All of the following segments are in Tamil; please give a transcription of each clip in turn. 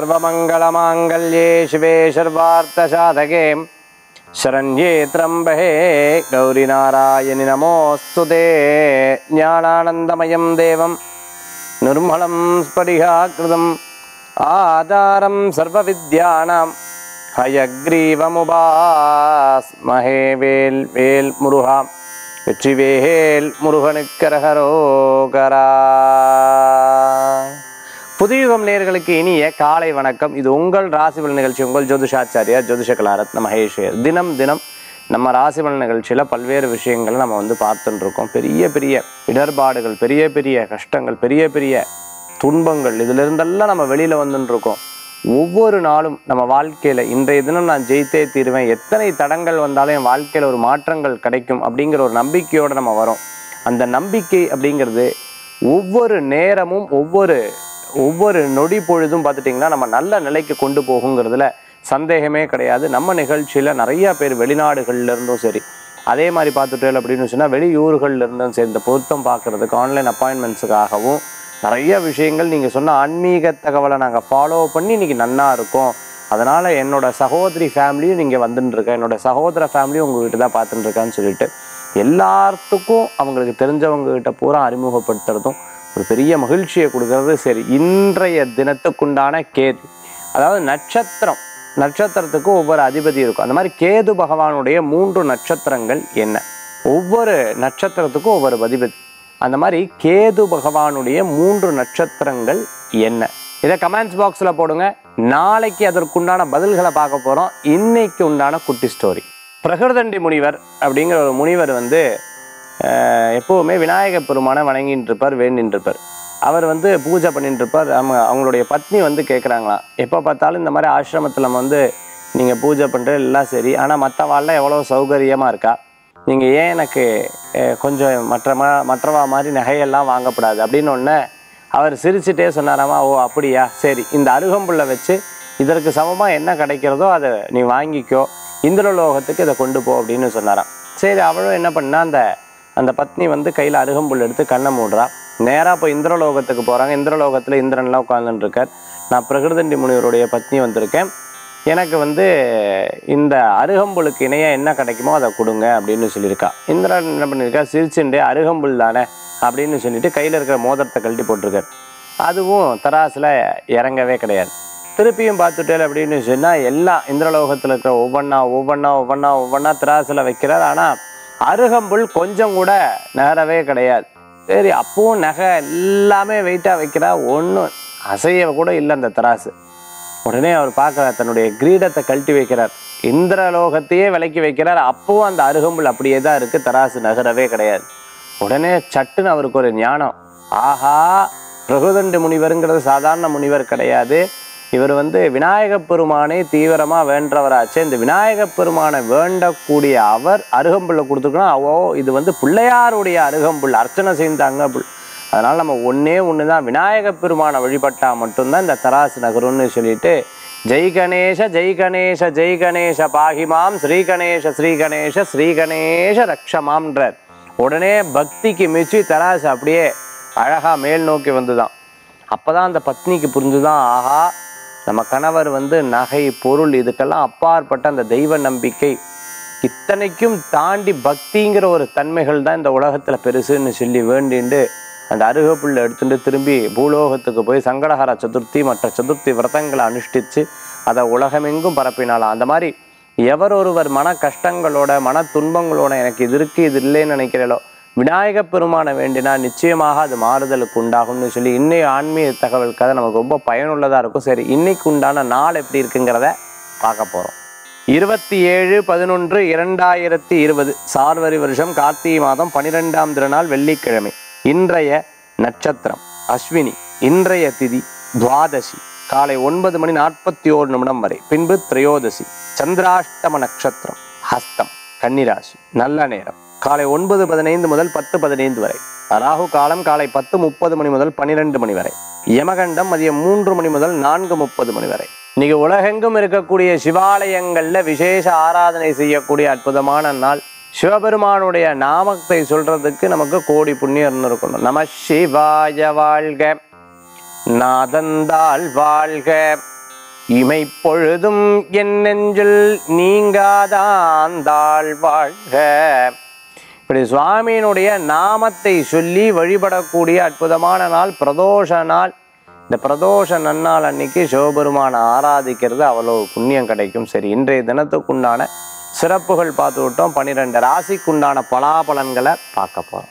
सर्वमङ्गलमाङ्गल्ये शिवे सर्वार्थसाधके शरण्ये त्र्यम्बहे गौरीनारायणि नमोऽस्तु ते ज्ञानानन्दमयं देवं निर्मलं स्फटिकाकृतम् आधारं सर्वविद्यानां हयग्रीवमुपास्महे வேல் வேல் முருகா வெற்றிவேல் முருகனுக்கரகரோகரா புதியுகம் நேர்களுக்கு இனிய காலை வணக்கம் இது உங்கள் ராசிபலன் நிகழ்ச்சி உங்கள் ஜோதிஷாச்சாரியா ஜோதிஷ கலாரத்ன மகேஸ்வர் தினம் தினம் நம்ம ராசிபலன் நிகழ்ச்சியில் பல்வேறு விஷயங்களை நம்ம வந்து பார்த்துட்டு இருக்கோம் பெரிய பெரிய இடர்பாடுகள் பெரிய பெரிய கஷ்டங்கள் பெரிய பெரிய துன்பங்கள் இதிலிருந்தெல்லாம் நம்ம வெளியில் வந்துட்டு இருக்கோம் ஒவ்வொரு நாளும் நம்ம வாழ்க்கையில் இன்றைய தினம் நான் ஜெயித்தே தீருவேன் எத்தனை தடங்கள் வந்தாலும் என் வாழ்க்கையில் ஒரு மாற்றங்கள் கிடைக்கும் அப்படிங்கிற ஒரு நம்பிக்கையோடு நம்ம வரோம் அந்த நம்பிக்கை அப்படிங்கிறது ஒவ்வொரு நேரமும் ஒவ்வொரு ஒவ்வொரு நொடி பொழுதும் பார்த்துட்டிங்கன்னா நம்ம நல்ல நிலைக்கு கொண்டு போகுங்கிறதுல சந்தேகமே கிடையாது நம்ம நிகழ்ச்சியில் நிறைய பேர் வெளிநாடுகள்ல இருந்தும் சரி அதே மாதிரி பார்த்துட்டேன் அப்படின்னு சொன்னால் வெளியூர்கள்ல இருந்தும் சரி இந்த பொருத்தம் பார்க்குறதுக்கு ஆன்லைன் அப்பாயின்மெண்ட்ஸுக்காகவும் நிறைய விஷயங்கள் நீங்கள் சொன்ன ஆன்மீக தகவலை நாங்கள் ஃபாலோ பண்ணி இன்னைக்கு நன்னா இருக்கோம் அதனால் என்னோட சகோதரி ஃபேமிலியும் நீங்கள் வந்துட்டு இருக்க என்னோட சகோதர ஃபேமிலியும் உங்கள் வீட்டு தான் பார்த்துட்டு இருக்கான்னு சொல்லிட்டு எல்லாத்துக்கும் அவங்களுக்கு தெரிஞ்சவங்க கிட்ட பூரா அறிமுகப்படுத்துறதும் ஒரு பெரிய மகிழ்ச்சியை கொடுக்கறது சரி இன்றைய தினத்துக்குண்டான கேது அதாவது நட்சத்திரம் நட்சத்திரத்துக்கு ஒவ்வொரு அதிபதி இருக்கும் அந்த மாதிரி கேது பகவானுடைய மூன்று நட்சத்திரங்கள் என்ன ஒவ்வொரு நட்சத்திரத்துக்கும் ஒவ்வொரு அதிபதி அந்த மாதிரி கேது பகவானுடைய மூன்று நட்சத்திரங்கள் என்ன இதை கமெண்ட்ஸ் பாக்ஸில் போடுங்க நாளைக்கு அதற்குண்டான பதில்களை பார்க்க போகிறோம் இன்னைக்கு உண்டான குட்டி ஸ்டோரி பிரகிருதண்டி முனிவர் அப்படிங்கிற ஒரு முனிவர் வந்து அஹ், எப்பவுமே விநாயக பெருமானை வணங்கிட்டு இருப்பார் வேண்டின்னு இருப்பார் அவர் வந்து பூஜை பண்ணிட்டு இருப்பார் அவங்க அவங்களுடைய பத்னி வந்து கேட்குறாங்களாம் எப்போ பார்த்தாலும் இந்த மாதிரி ஆசிரமத்தில் நம்ம வந்து நீங்கள் பூஜை பண்ணுறது எல்லாம் சரி ஆனால் மற்றவாள்லாம் எவ்வளோ சௌகரியமாக இருக்கா நீங்கள் ஏன் எனக்கு அஹ், கொஞ்சம் மற்ற மா மற்றவா மாதிரி நகையெல்லாம் வாங்கக்கூடாது அப்படின்னு ஒன்று அவர் சிரிச்சுட்டே சொன்னாராமா ஓ அப்படியா சரி இந்த அருகம்புல்லை வச்சு இதற்கு சமமாக என்ன கிடைக்கிறதோ அதை நீ வாங்கிக்கோ இந்திரலோகத்துக்கு இதை கொண்டு போ அப்படின்னு சொன்னாராம் சரி அவளும் என்ன பண்ணா அந்த அந்த பத்னி வந்து கையில் அருகம்புல் எடுத்து கண்ணை மூடுறா நேராக இப்போ இந்திரலோகத்துக்கு போகிறாங்க இந்திரலோகத்தில் இந்திரன்லாம் உட்கார்ந்துட்டு இருக்கார் நான் பிரகிருதண்டி முனிவருடைய பத்னி வந்திருக்கேன் எனக்கு வந்து இந்த அருகம்புலுக்கு இணையாக என்ன கிடைக்குமோ அதை கொடுங்க அப்படின்னு சொல்லியிருக்கா இந்திரன் என்ன பண்ணியிருக்கா சிரிச்சுண்டே அருகம்புல் தானே அப்படின்னு சொல்லிட்டு கையில் இருக்கிற மோதிரத்தை கழட்டி போட்டிருக்கார் அதுவும் தராசில் இறங்கவே கிடையாது திருப்பியும் பார்த்துட்டேன் அப்படின்னு சொன்னால் எல்லாம் இந்திரலோகத்தில் இருக்கிற ஒவ்வொன்றா ஒவ்வொன்றா ஒவ்வொன்றா ஒவ்வொன்றா திராசில் வைக்கிறார் ஆனால் அருகம்புல் கொஞ்சம் கூட நகரவே கிடையாது சரி அப்பவும் நகை எல்லாமே வெயிட்டாக வைக்கிறா ஒன்றும் அசைய கூட இல்லை அந்த தராசு உடனே அவர் பார்க்குறார் தன்னுடைய கிரீடத்தை கழட்டி வைக்கிறார் இந்திரலோகத்தையே விலக்கி வைக்கிறார் அப்பவும் அந்த அருகம்புல் அப்படியே தான் இருக்குது தராசு நகரவே கிடையாது உடனே சட்டுன்னு அவருக்கு ஒரு ஞானம் ஆஹா பிரகுதண்டு முனிவருங்கிறது சாதாரண முனிவர் கிடையாது இவர் வந்து விநாயகப் பெருமானை தீவிரமாக வேண்டவராச்சே இந்த விநாயகப் பெருமானை வேண்டக்கூடிய அவர் அருகம்புல்லை கொடுத்துருக்கணும் ஓ இது வந்து பிள்ளையாருடைய அருகம்புல் அர்ச்சனை செய்த அங்கப்புல் அதனால் நம்ம ஒன்றே ஒன்று தான் விநாயகப் பெருமானை வழிபட்டால் மட்டும்தான் இந்த தராசு நகரும்னு சொல்லிட்டு ஜெய் கணேச ஜெய் கணேச ஜெய் கணேச பாகிமாம் ஸ்ரீ கணேச ஸ்ரீ கணேச ஸ்ரீ கணேச ரக்ஷமாம்ன்றார் உடனே பக்திக்கு மிச்சி தராசு அப்படியே அழகா மேல் நோக்கி வந்துதான் அப்பதான் அந்த பத்னிக்கு புரிஞ்சுதான் ஆஹா நம்ம கணவர் வந்து நகை பொருள் இதுக்கெல்லாம் அப்பாற்பட்ட அந்த தெய்வ நம்பிக்கை இத்தனைக்கும் தாண்டி பக்திங்கிற ஒரு தன்மைகள் தான் இந்த உலகத்துல பெருசுன்னு சொல்லி வேண்டிண்டு அந்த அருகப்புல்லை எடுத்துட்டு திரும்பி பூலோகத்துக்கு போய் சங்கடஹர சதுர்த்தி மற்ற சதுர்த்தி விரதங்களை அனுஷ்டிச்சு அதை உலகமெங்கும் பரப்பினாலாம் அந்த மாதிரி எவர் ஒருவர் மன கஷ்டங்களோட மன துன்பங்களோட எனக்கு இது இருக்கு இது இல்லைன்னு நினைக்கிறீங்களோ விநாயக பெருமானை வேண்டினா நிச்சயமாக அது மாறுதலுக்கு உண்டாகும்னு சொல்லி இன்னைய ஆன்மீக தகவல் கதை நமக்கு ரொம்ப பயனுள்ளதாக இருக்கும் சரி இன்னைக்கு உண்டான நாள் எப்படி இருக்குங்கிறத பார்க்க போகிறோம் இருபத்தி ஏழு பதினொன்று இரண்டாயிரத்தி இருபது சார்வரி வருஷம் கார்த்திகை மாதம் பனிரெண்டாம் திருநாள் வெள்ளிக்கிழமை இன்றைய நட்சத்திரம் அஸ்வினி இன்றைய திதி துவாதசி காலை ஒன்பது மணி நாற்பத்தி ஓரு நிமிடம் வரை பின்பு திரையோதசி சந்திராஷ்டம நட்சத்திரம் ஹஸ்தம் கன்னிராசி நல்ல நேரம் காலை ஒன்பது பதினைந்து முதல் பத்து பதினைந்து வரை ராகு காலம் காலை பத்து முப்பது மணி முதல் பன்னிரெண்டு மணி வரை யமகண்டம் மதியம் மூன்று மணி முதல் நான்கு முப்பது மணி வரை இன்னைக்கு உலகெங்கும் இருக்கக்கூடிய சிவாலயங்கள்ல விசேஷ ஆராதனை செய்யக்கூடிய அற்புதமான நாள் சிவபெருமானுடைய நாமத்தை சொல்றதுக்கு நமக்கு கோடி புண்ணியம் இருக்கணும் நம சிவாய வாழ்க நாதந்தாள் வாழ்க இமைப்பொழுதும் என் நெஞ்சில் நீங்காதாந்தாள் வாழ்க இப்படி சுவாமியினுடைய நாமத்தை சொல்லி வழிபடக்கூடிய அற்புதமான நாள் பிரதோஷ நாள் இந்த பிரதோஷ நன்னாள் அன்னைக்கு சிவபெருமானை ஆராதிக்கிறது அவ்வளோ புண்ணியம் கிடைக்கும் சரி இன்றைய தினத்துக்குண்டான சிறப்புகள் பார்த்து விட்டோம் பன்னிரெண்டு ராசிக்குண்டான பலாபலன்களை பார்க்க போகிறோம்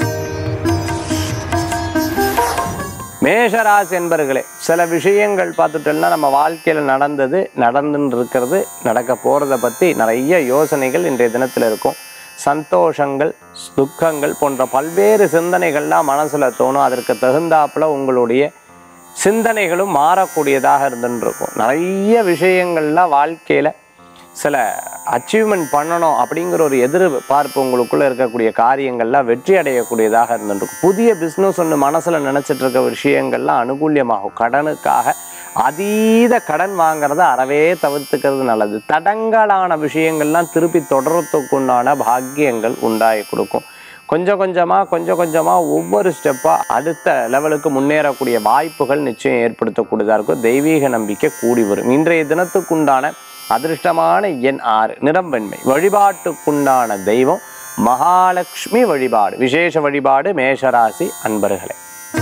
மேஷராசி என்பர்களே சில விஷயங்கள் பார்த்துட்டோம்னா நம்ம வாழ்க்கையில் நடந்தது நடந்துன்னு இருக்கிறது நடக்க போகிறத பற்றி நிறைய யோசனைகள் இன்றைய தினத்தில் இருக்கும் சந்தோஷங்கள் துக்கங்கள் போன்ற பல்வேறு சிந்தனைகள்லாம் மனசில் தோணும் அதற்கு தகுந்தாப்புல உங்களுடைய சிந்தனைகளும் மாறக்கூடியதாக இருந்துன்னு இருக்கும் நிறைய விஷயங்கள்லாம் வாழ்க்கையில் சில அச்சீவ்மெண்ட் பண்ணணும் அப்படிங்கிற ஒரு எதிர்பார்ப்பு உங்களுக்குள்ள இருக்கக்கூடிய காரியங்கள்லாம் வெற்றி அடையக்கூடியதாக இருந்துருக்கும் புதிய பிஸ்னஸ் ஒன்று மனசில் நினச்சிட்டு இருக்க விஷயங்கள்லாம் அனுகூல்யமாகும் கடனுக்காக அதீத கடன் வாங்குறத அறவே தவிர்த்துக்கிறது நல்லது தடங்கலான விஷயங்கள்லாம் திருப்பி தொடரத்துக்குண்டான பாக்கியங்கள் உண்டாகி கொடுக்கும் கொஞ்சம் கொஞ்சமாக கொஞ்சம் கொஞ்சமாக ஒவ்வொரு ஸ்டெப்பாக அடுத்த லெவலுக்கு முன்னேறக்கூடிய வாய்ப்புகள் நிச்சயம் ஏற்படுத்தக்கூடியதாக இருக்கும் தெய்வீக நம்பிக்கை கூடி வரும் இன்றைய தினத்துக்குண்டான அதிர்ஷ்டமான எண் ஆறு நிறம் வெண்மை வழிபாட்டுக்குண்டான தெய்வம் மகாலட்சுமி வழிபாடு விசேஷ வழிபாடு மேஷராசி அன்பர்களே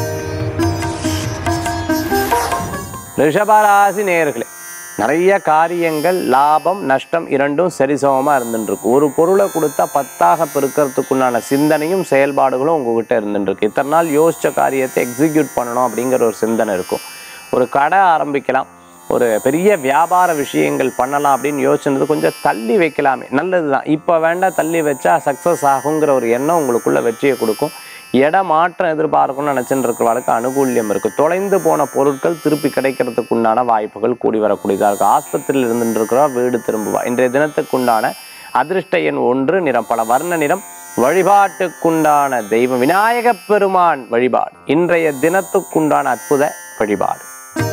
ரிஷபராசி நேர்களே நிறைய காரியங்கள் லாபம் நஷ்டம் இரண்டும் சரிசமமாக இருந்துருக்கு ஒரு பொருளை கொடுத்தா பத்தாக பெருக்கிறதுக்குண்டான சிந்தனையும் செயல்பாடுகளும் உங்ககிட்ட இருந்துருக்கு இத்தனை நாள் யோசித்த காரியத்தை எக்ஸிக்யூட் பண்ணணும் அப்படிங்கிற ஒரு சிந்தனை இருக்கும் ஒரு கடை ஆரம்பிக்கலாம் ஒரு பெரிய வியாபார விஷயங்கள் பண்ணலாம் அப்படின்னு யோசிச்சது கொஞ்சம் தள்ளி வைக்கலாமே நல்லது தான் இப்போ வேண்டாம் தள்ளி வச்சா சக்ஸஸ் ஆகுங்கிற ஒரு எண்ணம் உங்களுக்குள்ள வெற்றியை கொடுக்கும் இட மாற்றம் எதிர்பார்க்கணும்னு நினச்சிட்டு இருக்கிறவளுக்கு அனுகூல்யம் இருக்குது தொலைந்து போன பொருட்கள் திருப்பி கிடைக்கிறதுக்கு உண்டான வாய்ப்புகள் கூடி வரக்கூடியதாக இருக்கும் ஆஸ்பத்திரியில் இருந்துட்டு இருக்கிறவா வீடு திரும்புவா இன்றைய தினத்துக்குண்டான அதிர்ஷ்ட எண் ஒன்று நிறம் பல வர்ண நிறம் வழிபாட்டுக்குண்டான தெய்வம் விநாயகப் பெருமான் வழிபாடு இன்றைய தினத்துக்குண்டான அற்புத வழிபாடு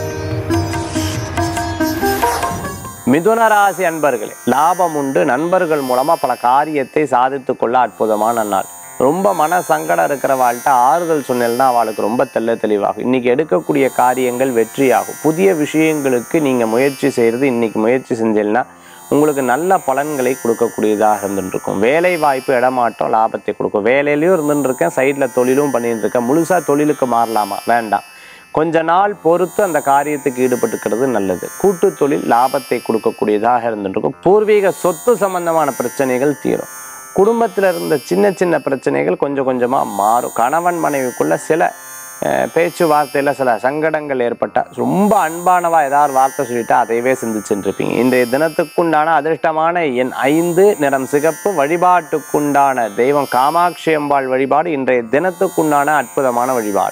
மிதுன ராசி அன்பர்களே லாபம் உண்டு நண்பர்கள் மூலமா பல காரியத்தை சாதித்துக் கொள்ள அற்புதமான நாள் ரொம்ப மன சங்கடம் இருக்கிறவாள்கிட்ட ஆறுதல் சொன்னேன்னா அவளுக்கு ரொம்ப தெள்ள தெளிவாகும் இன்னைக்கு எடுக்கக்கூடிய காரியங்கள் வெற்றியாகும் புதிய விஷயங்களுக்கு நீங்க முயற்சி செய்யறது இன்னைக்கு முயற்சி செஞ்சீங்கன்னா உங்களுக்கு நல்ல பலன்களை கொடுக்கக்கூடியதாக இருந்துருக்கும் வேலை வாய்ப்பு இடமாற்றம் லாபத்தை கொடுக்கும் வேலையிலையும் இருந்துட்டு இருக்கேன் சைடில் தொழிலும் பண்ணிட்டு இருக்கேன் முழுசாக தொழிலுக்கு மாறலாமா வேண்டாம் கொஞ்ச நாள் பொறுத்து அந்த காரியத்துக்கு ஈடுபட்டுக்கிறது நல்லது கூட்டு தொழில் லாபத்தை கொடுக்கக்கூடியதாக இருந்துருக்கும் பூர்வீக சொத்து சம்பந்தமான பிரச்சனைகள் தீரும் குடும்பத்தில் இருந்த சின்ன சின்ன பிரச்சனைகள் கொஞ்சம் கொஞ்சமாக மாறும் கணவன் மனைவிக்குள்ள சில அஹ், பேச்சுவார்த்தையில் சில சங்கடங்கள் ஏற்பட்டா ரொம்ப அன்பானவா ஏதாவது வார்த்தை சொல்லிட்டா அதையவே சிந்திச்சுட்டு இருப்பீங்க இன்றைய தினத்துக்குண்டான அதிர்ஷ்டமான எண் ஐந்து நிறம் சிகப்பு வழிபாட்டுக்குண்டான தெய்வம் காமாட்சி அம்பாள் வழிபாடு இன்றைய தினத்துக்குண்டான அற்புதமான வழிபாடு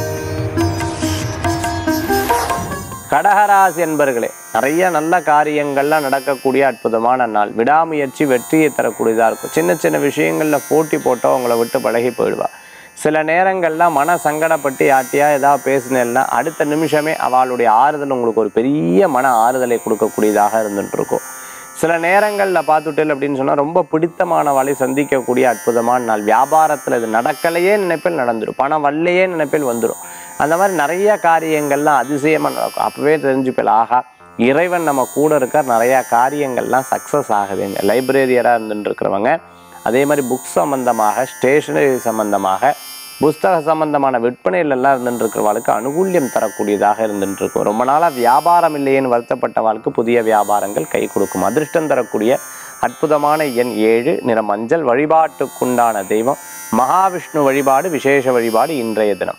கடகராசி என்பர்களே நிறைய நல்ல காரியங்கள்லாம் நடக்கக்கூடிய அற்புதமான நாள் விடாமுயற்சி வெற்றியை தரக்கூடியதாக இருக்கும் சின்ன சின்ன விஷயங்களில் போட்டி போட்டோ உங்களை விட்டு பழகி போயிடுவா சில நேரங்கள்லாம் மன சங்கடப்பட்டு யார்ட்டையா ஏதாவது பேசினேன்னா அடுத்த நிமிஷமே அவளுடைய ஆறுதல் உங்களுக்கு ஒரு பெரிய மன ஆறுதலை கொடுக்கக்கூடியதாக இருந்துட்டு இருக்கும் சில நேரங்களில் பார்த்துட்டேன் அப்படின்னு சொன்னால் ரொம்ப பிடித்தமானவளை சந்திக்கக்கூடிய அற்புதமான நாள் வியாபாரத்தில் இது நடக்கலையே நினைப்பில் நடந்துடும் பணம் வரலையே நினைப்பில் வந்துடும் அந்த மாதிரி நிறைய காரியங்கள்லாம் அதிசயமாக நடக்கும் அப்போவே தெரிஞ்சுப்பேன் ஆஹா இறைவன் நம்ம கூட இருக்கார் நிறையா காரியங்கள்லாம் சக்ஸஸ் ஆகுதுங்க லைப்ரரியராக இருந்துட்டு இருக்கிறவங்க அதே மாதிரி புக் சம்பந்தமாக ஸ்டேஷனரி சம்பந்தமாக புஸ்தக சம்பந்தமான விற்பனையிலெல்லாம் இருந்துட்டு இருக்கிறவளுக்கு அனுகூல்யம் தரக்கூடியதாக இருந்துட்டு இருக்கும் ரொம்ப நாளாக வியாபாரம் இல்லையேன்னு வருத்தப்பட்டவாளுக்கு புதிய வியாபாரங்கள் கை கொடுக்கும் அதிர்ஷ்டம் தரக்கூடிய அற்புதமான எண் ஏழு நிற மஞ்சள் வழிபாட்டுக்குண்டான தெய்வம் மகாவிஷ்ணு வழிபாடு விசேஷ வழிபாடு இன்றைய தினம்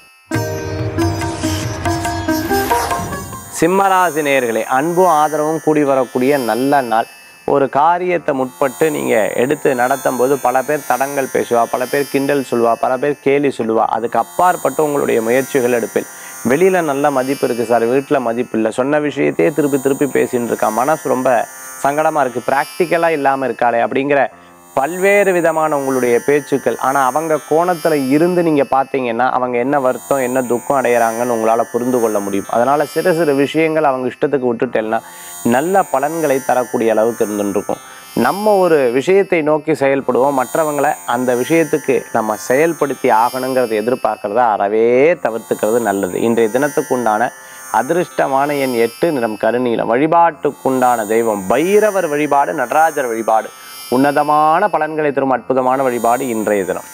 சிம்மராசி நேயர்களே அன்பும் ஆதரவும் கூடி வரக்கூடிய நல்ல நாள் ஒரு காரியத்தை முற்பட்டு நீங்கள் எடுத்து நடத்தும் போது பல பேர் தடங்கள் பேசுவா பல பேர் கிண்டல் சொல்லுவா பல பேர் கேலி சொல்லுவா அதுக்கு அப்பாற்பட்டு உங்களுடைய முயற்சிகள் எடுப்பேன் வெளியில் நல்ல மதிப்பு இருக்குது சார் வீட்டில் மதிப்பு இல்லை சொன்ன விஷயத்தையே திருப்பி திருப்பி பேசின்னு இருக்கான் மனசு ரொம்ப சங்கடமாக இருக்குது ப்ராக்டிக்கலாக இல்லாமல் இருக்காளே அப்படிங்கிற பல்வேறு விதமான உங்களுடைய பேச்சுக்கள் ஆனால் அவங்க கோணத்தில் இருந்து நீங்கள் பார்த்தீங்கன்னா அவங்க என்ன வருத்தம் என்ன துக்கம் அடையிறாங்கன்னு உங்களால் புரிந்து கொள்ள முடியும் அதனால் சிறு சிறு விஷயங்கள் அவங்க இஷ்டத்துக்கு விட்டுட்டேன்னா நல்ல பலன்களை தரக்கூடிய அளவுக்கு இருந்துருக்கும் நம்ம ஒரு விஷயத்தை நோக்கி செயல்படுவோம் மற்றவங்களை அந்த விஷயத்துக்கு நம்ம செயல்படுத்தி ஆகணுங்கிறத எதிர்பார்க்கறத அறவே தவிர்த்துக்கிறது நல்லது இன்றைய தினத்துக்கு உண்டான அதிர்ஷ்டமான எண் எட்டு நிறம் கருநீலம் வழிபாட்டுக்குண்டான தெய்வம் பைரவர் வழிபாடு நடராஜர் வழிபாடு உன்னதமான பலன்களை தரும் அற்புதமான வழிபாடு இன்றைய தினம்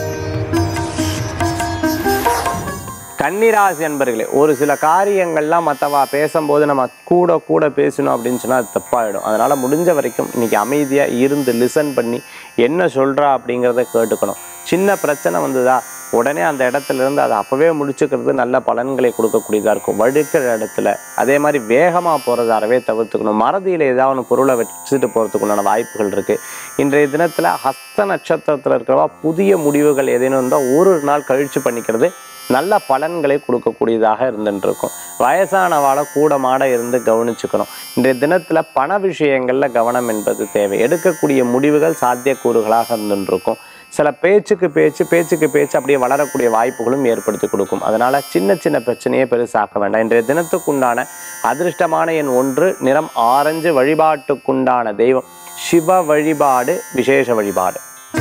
கன்னிராசி என்பர்களே ஒரு சில காரியங்கள்லாம் மற்றவா பேசும்போது நம்ம கூட கூட பேசணும் அப்படின்னு சொன்னால் அது தப்பாயிடும் அதனால் முடிஞ்ச வரைக்கும் இன்னைக்கு அமைதியாக இருந்து லிசன் பண்ணி என்ன சொல்கிறா அப்படிங்கிறத கேட்டுக்கணும் சின்ன பிரச்சனை வந்ததா உடனே அந்த இடத்துல இருந்து அதை அப்போவே முடிச்சுக்கிறது நல்ல பலன்களை கொடுக்கக்கூடியதாக இருக்கும் வழுக்கிற இடத்துல அதே மாதிரி வேகமாக போகிறத அறவே தவிர்த்துக்கணும் மறதியில் ஏதாவது ஒன்று பொருளை வச்சுட்டு போகிறதுக்குண்டான வாய்ப்புகள் இருக்குது இன்றைய தினத்தில் ஹஸ்த நட்சத்திரத்தில் இருக்கிறவா புதிய முடிவுகள் ஏதேனும் இருந்தால் ஒரு நாள் கழித்து பண்ணிக்கிறது நல்ல பலன்களை கொடுக்கக்கூடியதாக இருந்துட்டு இருக்கும் வயசானவாளை கூட மாட இருந்து கவனிச்சுக்கணும் இன்றைய தினத்தில் பண விஷயங்களில் கவனம் என்பது தேவை எடுக்கக்கூடிய முடிவுகள் சாத்தியக்கூறுகளாக இருந்துட்டு இருக்கும் சில பேச்சுக்கு பேச்சு பேச்சுக்கு பேச்சு அப்படியே வளரக்கூடிய வாய்ப்புகளும் ஏற்படுத்தி கொடுக்கும் அதனால சின்ன சின்ன பிரச்சனையே பெருசாக்க வேண்டாம் இன்றைய தினத்துக்குண்டான அதிர்ஷ்டமான எண் ஒன்று நிறம் ஆரஞ்சு வழிபாட்டுக்குண்டான தெய்வம் சிவ வழிபாடு விசேஷ வழிபாடு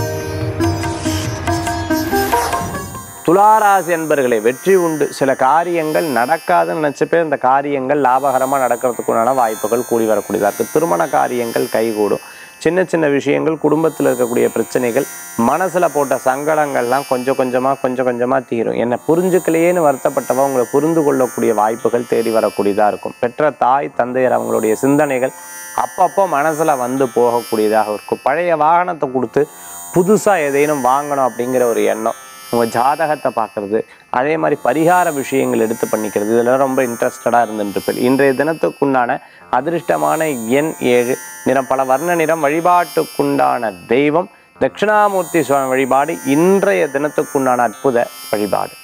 துளாராசி என்பர்களே வெற்றி உண்டு சில காரியங்கள் நடக்காதுன்னு நினச்ச பேர் இந்த காரியங்கள் லாபகரமாக நடக்கிறதுக்குண்டான வாய்ப்புகள் கூடி வரக்கூடியதாக இருக்குது திருமண காரியங்கள் கைகூடும் சின்ன சின்ன விஷயங்கள் குடும்பத்தில் இருக்கக்கூடிய பிரச்சனைகள் மனசில் போட்ட சங்கடங்கள்லாம் கொஞ்சம் கொஞ்சமாக கொஞ்சம் கொஞ்சமாக தீரும் என்னை புரிஞ்சுக்கலையேன்னு வருத்தப்பட்டவங்க உங்களை புரிந்து கொள்ளக்கூடிய வாய்ப்புகள் தேடி வரக்கூடியதாக இருக்கும் பெற்ற தாய் தந்தையர் அவங்களுடைய சிந்தனைகள் அப்பப்போ மனசில் வந்து போகக்கூடியதாக இருக்கும் பழைய வாகனத்தை கொடுத்து புதுசாக ஏதேனும் வாங்கணும் அப்படிங்கிற ஒரு எண்ணம் உங்கள் ஜாதகத்தை பார்க்குறது அதே மாதிரி பரிகார விஷயங்கள் எடுத்து பண்ணிக்கிறது இதெல்லாம் ரொம்ப இன்ட்ரெஸ்டடாக இருந்துருப்பேன் இன்றைய தினத்துக்குண்டான அதிர்ஷ்டமான எண் ஏழு நிறம் பல வர்ண நிறம் வழிபாட்டுக்குண்டான தெய்வம் தட்சிணாமூர்த்தி சுவாமி வழிபாடு இன்றைய தினத்துக்குண்டான அற்புத வழிபாடு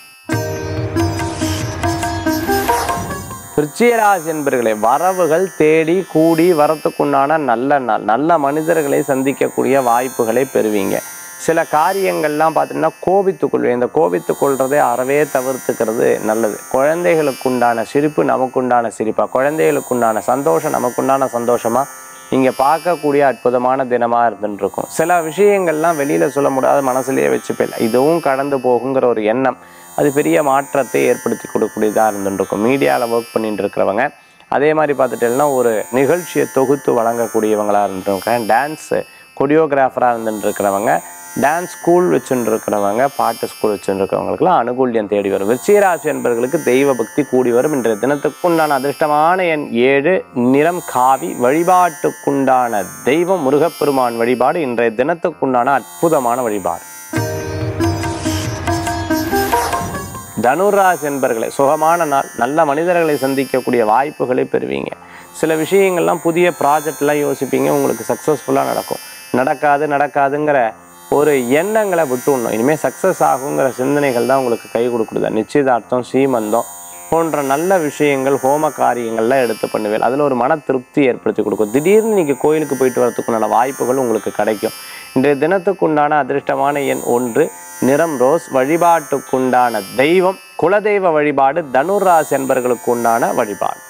விருச்சிகராசி என்பர்களே வரவுகள் தேடி கூடி வரத்துக்குண்டான நல்ல நாள் நல்ல மனிதர்களை சந்திக்கக்கூடிய வாய்ப்புகளை பெறுவீங்க சில காரியங்கள்லாம் பார்த்தீங்கன்னா கோபித்துக் கொள்வேன் இந்த கோபித்துக் கொள்றதை அறவே தவிர்த்துக்கிறது நல்லது குழந்தைகளுக்குண்டான சிரிப்பு நமக்குண்டான சிரிப்பா குழந்தைகளுக்குண்டான சந்தோஷம் நமக்குண்டான சந்தோஷமா நீங்க பார்க்கக்கூடிய அற்புதமான தினமா இருந்துட்டு இருக்கும் சில விஷயங்கள்லாம் வெளியில சொல்ல முடியாத மனசுலயே வச்சுப்பேன் இதுவும் கடந்து போகுங்கிற ஒரு எண்ணம் அது பெரிய மாற்றத்தை ஏற்படுத்தி கொடுக்கக்கூடியதாக இருந்துட்டு இருக்கும் மீடியாவில் ஒர்க் பண்ணிட்டு இருக்கிறவங்க அதே மாதிரி பார்த்துட்டேன்னா ஒரு நிகழ்ச்சியை தொகுத்து வழங்கக்கூடியவங்களாக இருந்துருக்காங்க டான்ஸு கொரியோகிராஃபராக இருந்துட்டு இருக்கிறவங்க டான்ஸ் ஸ்கூல் வச்சுட்டு இருக்கிறவங்க பாட்டு ஸ்கூல் வச்சுட்டு இருக்கிறவங்களுக்குலாம் அனுகூல்யம் தேடி வரும் விருச்சிகராசி என்பவர்களுக்கு தெய்வ பக்தி கூடி வரும் இன்றைய தினத்துக்குண்டான அதிர்ஷ்டமான எண் ஏழு நிறம் காவி வழிபாட்டுக்குண்டான தெய்வம் முருகப்பெருமான் வழிபாடு இன்றைய தினத்துக்குண்டான அற்புதமான வழிபாடு தனுராசி என்பர்களே சுகமான நாள் நல்ல மனிதர்களை சந்திக்கக்கூடிய வாய்ப்புகளை பெறுவீங்க சில விஷயங்கள்லாம் புதிய ப்ராஜெக்ட்லாம் யோசிப்பீங்க உங்களுக்கு சக்ஸஸ்ஃபுல்லாக நடக்கும் நடக்காது நடக்காதுங்கிற ஒரு எண்ணங்களை விட்டுடணும் இனிமேல் சக்ஸஸ் ஆகுங்கிற சிந்தனைகள் தான் உங்களுக்கு கை கொடுக்குறது நிச்சயதார்த்தம் சீமந்தம் போன்ற நல்ல விஷயங்கள் ஹோம காரியங்கள்லாம் எடுத்து பண்ணுவேன் அதில் ஒரு மன திருப்தி ஏற்படுத்தி கொடுக்கும் திடீர்னு நீங்கள் கோயிலுக்கு போயிட்டு வரதுக்குண்டான வாய்ப்புகள் உங்களுக்கு கிடைக்கும் இன்றைய தினத்துக்குண்டான அதிர்ஷ்டமான எண் ஒன்று நிறம் ரோஸ் வழிபாட்டுக்குண்டான தெய்வம் குலதெய்வ வழிபாடு தனுராசி என்பர்களுக்கு உண்டான வழிபாடு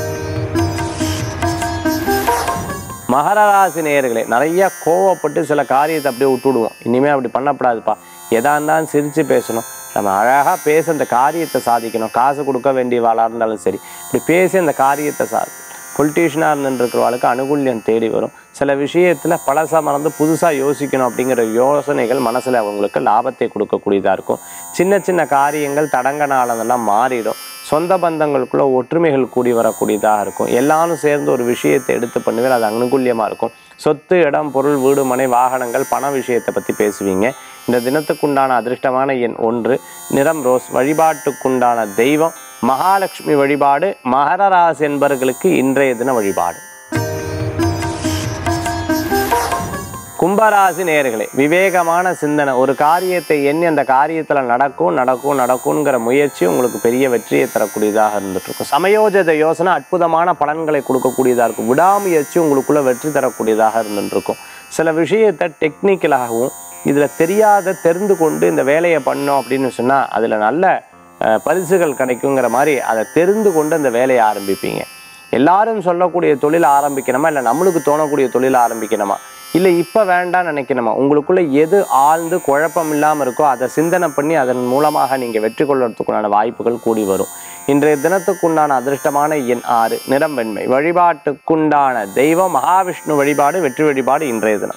மகர ராசி நேயர்களே நிறைய கோவப்பட்டு சில காரியத்தை அப்படியே விட்டுடுவோம் இனிமே அப்படி பண்ணக்கூடாதுப்பா எதா இருந்தாலும் சிரித்து பேசணும் நம்ம அழகாக பேச அந்த காரியத்தை சாதிக்கணும் காசு கொடுக்க வேண்டியவாளாக இருந்தாலும் சரி இப்படி பேசி அந்த காரியத்தை சா பொலிட்டீஷியனாக இருந்துருக்கிறவாளுக்கு அனுகூல்யம் தேடி வரும் சில விஷயத்தில் பழசா மறந்து புதுசாக யோசிக்கணும் அப்படிங்கிற யோசனைகள் மனசில் அவங்களுக்கு லாபத்தை கொடுக்கக்கூடியதாக இருக்கும் சின்ன சின்ன காரியங்கள் தடங்கனாலதெல்லாம் மாறிடும் சொந்த பந்தங்களுக்குள்ள ஒற்றுமைகள் கூடி வரக்கூடியதாக இருக்கும் எல்லாரும் சேர்ந்து ஒரு விஷயத்தை எடுத்து பண்ணுவேன் அது அனுகூல்யமாக இருக்கும் சொத்து இடம் பொருள் வீடு மனை வாகனங்கள் பண விஷயத்தை பற்றி பேசுவீங்க இந்த தினத்துக்குண்டான அதிர்ஷ்டமான எண் ஒன்று நிறம் ரோஸ் வழிபாட்டுக்குண்டான தெய்வம் மகாலட்சுமி வழிபாடு மகர ராசி என்பவர்களுக்கு இன்றைய தின வழிபாடு கும்பராசி நேயர்களே விவேகமான சிந்தனை ஒரு காரியத்தை எண்ணி அந்த காரியத்தில் நடக்கும் நடக்கும் நடக்கும்ங்கிற முயற்சி உங்களுக்கு பெரிய வெற்றியை தரக்கூடியதாக இருந்துட்டு இருக்கும் சமயோஜத யோசனை அற்புதமான பலன்களை கொடுக்கக்கூடியதாக இருக்கும் விடாமுயற்சி உங்களுக்குள்ள வெற்றி தரக்கூடியதாக இருந்துட்டு இருக்கும் சில விஷயத்தை டெக்னிக்கலாகவும் இதில் தெரியாத தெரிந்து கொண்டு இந்த வேலையை பண்ணோம் அப்படின்னு சொன்னால் அதில் நல்ல அஹ், பரிசுகள் கிடைக்குங்கிற மாதிரி அதை தெரிந்து கொண்டு அந்த வேலையை ஆரம்பிப்பீங்க எல்லாரும் சொல்லக்கூடிய தொழில் ஆரம்பிக்கணுமா இல்லை நம்மளுக்கு தோணக்கூடிய தொழில் ஆரம்பிக்கணுமா இல்லை இப்போ வேண்டாம்னு நினைக்கணுமா உங்களுக்குள்ள எது ஆழ்ந்து குழப்பம் இல்லாமல் இருக்கோ அதை சிந்தனை பண்ணி அதன் மூலமாக நீங்கள் வெற்றி கொள்வதற்குண்டான வாய்ப்புகள் கூடி வரும் இன்றைய தினத்துக்குண்டான அதிர்ஷ்டமான எண் ஆறு நிறம் வெண்மை வழிபாட்டுக்குண்டான தெய்வம் மகாவிஷ்ணு வழிபாடு வெற்றி வழிபாடு இன்றைய தினம்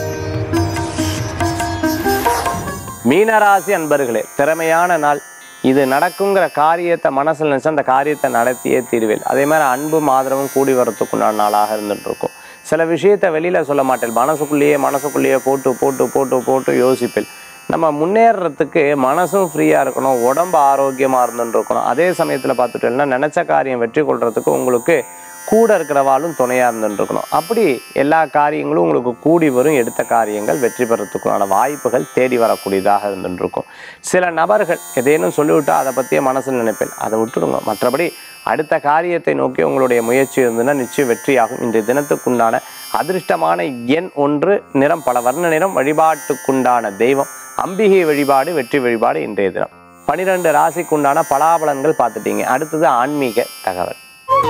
மீனராசி அன்பர்களே திறமையான நாள் இது நடக்குங்கிற காரியத்தை மனசில் நினச்சி அந்த காரியத்தை நடத்தியே தீர்வேல் அதே மாதிரி அன்பும் ஆதரவும் கூடி வரத்துக்குண்டான நாளாக இருந்துட்டு இருக்கும் சில விஷயத்தை வெளியில் சொல்ல மாட்டேன் மனசுக்குள்ளேயே மனசுக்குள்ளேயே போட்டு போட்டு போட்டு போட்டு யோசிப்பேன் நம்ம முன்னேறத்துக்கு மனசும் ஃப்ரீயாக இருக்கணும் உடம்பு ஆரோக்கியமாக இருந்துட்டு இருக்கணும் அதே சமயத்தில் பார்த்துட்டோம்னா நினச்ச காரியம் வெற்றி கொள்றதுக்கு உங்களுக்கு கூட இருக்கிறவாளும் துணையாக இருந்துட்டு இருக்கணும் அப்படி எல்லா காரியங்களும் உங்களுக்கு கூடி வரும் எடுத்த காரியங்கள் வெற்றி பெறத்துக்கான வாய்ப்புகள் தேடி வரக்கூடியதாக இருந்துட்டு இருக்கும் சில நபர்கள் எதேனும் சொல்லிவிட்டா அதை பற்றியே மனசில் நினைப்பேன் அதை விட்டுடுங்க மற்றபடி அடுத்த காரியத்தை நோக்கி உங்களுடைய முயற்சி இருந்ததுன்னா நிச்சயம் வெற்றியாகும் இன்றைய தினத்துக்குண்டான அதிர்ஷ்டமான எண் ஒன்று நிறம் பல வர்ண நிறம் வழிபாட்டுக்குண்டான தெய்வம் அம்பிகை வழிபாடு வெற்றி வழிபாடு இன்றைய தினம் பனிரெண்டு ராசிக்குண்டான பலாபலன்கள் பார்த்துட்டீங்க அடுத்தது ஆன்மீக தகவல்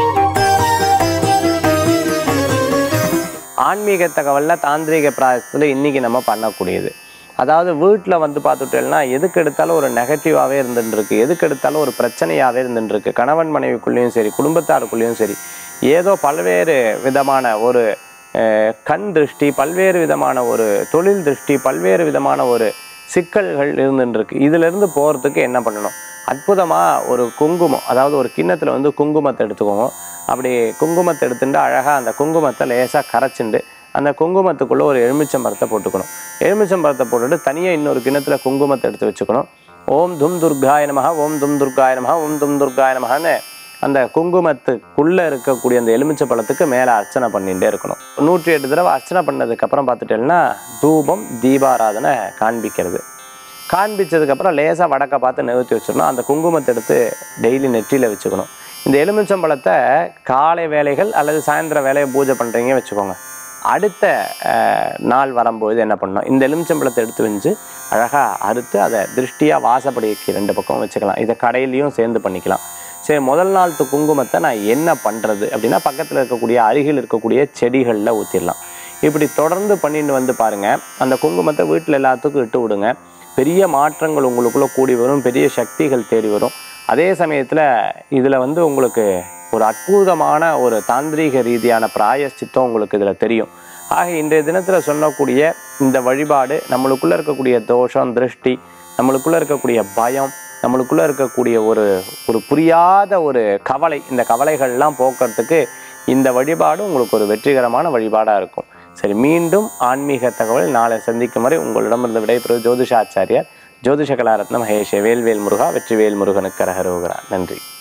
ஆன்மீக தகவலில் தாந்திரிக பிராயசத்தில் இன்றைக்கி நம்ம பண்ணக்கூடியது அதாவது வீட்டில் வந்து பார்த்துட்டோம்னா எதுக்கு எடுத்தாலும் ஒரு நெகட்டிவாகவே இருந்துட்டு இருக்கு எதுக்கு எடுத்தாலும் ஒரு பிரச்சனையாகவே இருந்துட்டு இருக்கு கணவன் மனைவிக்குள்ளேயும் சரி குடும்பத்தாருக்குள்ளேயும் சரி ஏதோ பல்வேறு விதமான ஒரு அஹ், கண் திருஷ்டி பல்வேறு விதமான ஒரு தொழில் திருஷ்டி பல்வேறு விதமான ஒரு சிக்கல்கள் இருந்துட்டு இருக்கு இதிலிருந்து போகிறதுக்கு என்ன பண்ணணும் அற்புதமாக ஒரு குங்குமம் அதாவது ஒரு கிண்ணத்தில் வந்து குங்குமத்தை எடுத்துக்கோங்க அப்படி குங்குமத்தை எடுத்துட்டு அழகாக அந்த குங்குமத்தை லேசாக கரைச்சிண்டு அந்த குங்குமத்துக்குள்ளே ஒரு எலுமிச்சம்பழத்தை போட்டுக்கணும் எலுமிச்சம்பழத்தை போட்டுட்டு தனியாக இன்னொரு கிண்ணத்தில் குங்குமத்தை எடுத்து வச்சுக்கணும் ஓம் தும் துர்காய நமஹ ஓம் தும் துர்காய நமஹ ஓம் தும் துர்காய நமஹன்னு அந்த குங்குமத்துக்குள்ளே இருக்கக்கூடிய அந்த எலுமிச்சை பழத்துக்கு மேலே அர்ச்சனை பண்ணிகிட்டே இருக்கணும் நூற்றி எட்டு தடவை அர்ச்சனை பண்ணதுக்கப்புறம் பார்த்துட்டேன்னா தூபம் தீபாராதனை காண்பிக்கிறது காண்பிச்சதுக்கப்புறம் லேசாக வடக்க பார்த்து நிறுத்தி வச்சிடணும் அந்த குங்குமத்தை எடுத்து டெய்லி நெற்றியில் வச்சுக்கணும் இந்த எலுமிச்சம்பழத்தை காலை வேலைகள் அல்லது சாயந்தர வேலையை பூஜை பண்ணுறீங்க வச்சுக்கோங்க அடுத்த அஹ், நாள் வரும்போது என்ன பண்ணணும் இந்த எலுமிச்சம்பழத்தை எடுத்து வச்சு அழகாக அறுத்து அதை திருஷ்டியாக வாசப்படிக்கு ரெண்டு பக்கம் வச்சுக்கலாம் இதை கடையிலையும் சேர்ந்து பண்ணிக்கலாம் சரி முதல் நாள்த்து குங்குமத்தை நான் என்ன பண்ணுறது அப்படின்னா பக்கத்தில் இருக்கக்கூடிய அருகில் இருக்கக்கூடிய செடிகளில் ஊற்றிடலாம் இப்படி தொடர்ந்து பண்ணிட்டு வந்து பாருங்கள் அந்த குங்குமத்தை வீட்டில் எல்லாத்துக்கும் இட்டு விடுங்க பெரிய மாற்றங்கள் உங்களுக்குள்ளே கூடி வரும் பெரிய சக்திகள் தேடி வரும் அதே சமயத்தில் இதில் வந்து உங்களுக்கு ஒரு அற்புதமான ஒரு தாந்திரீக ரீதியான பிராயஷ்சித்தம் உங்களுக்கு இதில் தெரியும் ஆக இன்றைய தினத்தில் சொல்லக்கூடிய இந்த வழிபாடு நம்மளுக்குள்ளே இருக்கக்கூடிய தோஷம் திருஷ்டி நம்மளுக்குள்ளே இருக்கக்கூடிய பயம் நம்மளுக்குள்ளே இருக்கக்கூடிய ஒரு ஒரு புரியாத ஒரு கவலை இந்த கவலைகள்லாம் போக்குறதுக்கு இந்த வழிபாடு உங்களுக்கு ஒரு வெற்றிகரமான வழிபாடாக இருக்கும் சரி மீண்டும் ஆன்மீக தகவல் நாளை சந்திக்கும் வரை உங்களிடமிருந்து விடைபெறுவது ஜோதிஷாச்சாரியார் ஜோதிஷ கலாரத்னம் மகேஷ வேல்வேல் முருகா வெற்றிவேல் முருகனுக்கு அரகரோகரா நன்றி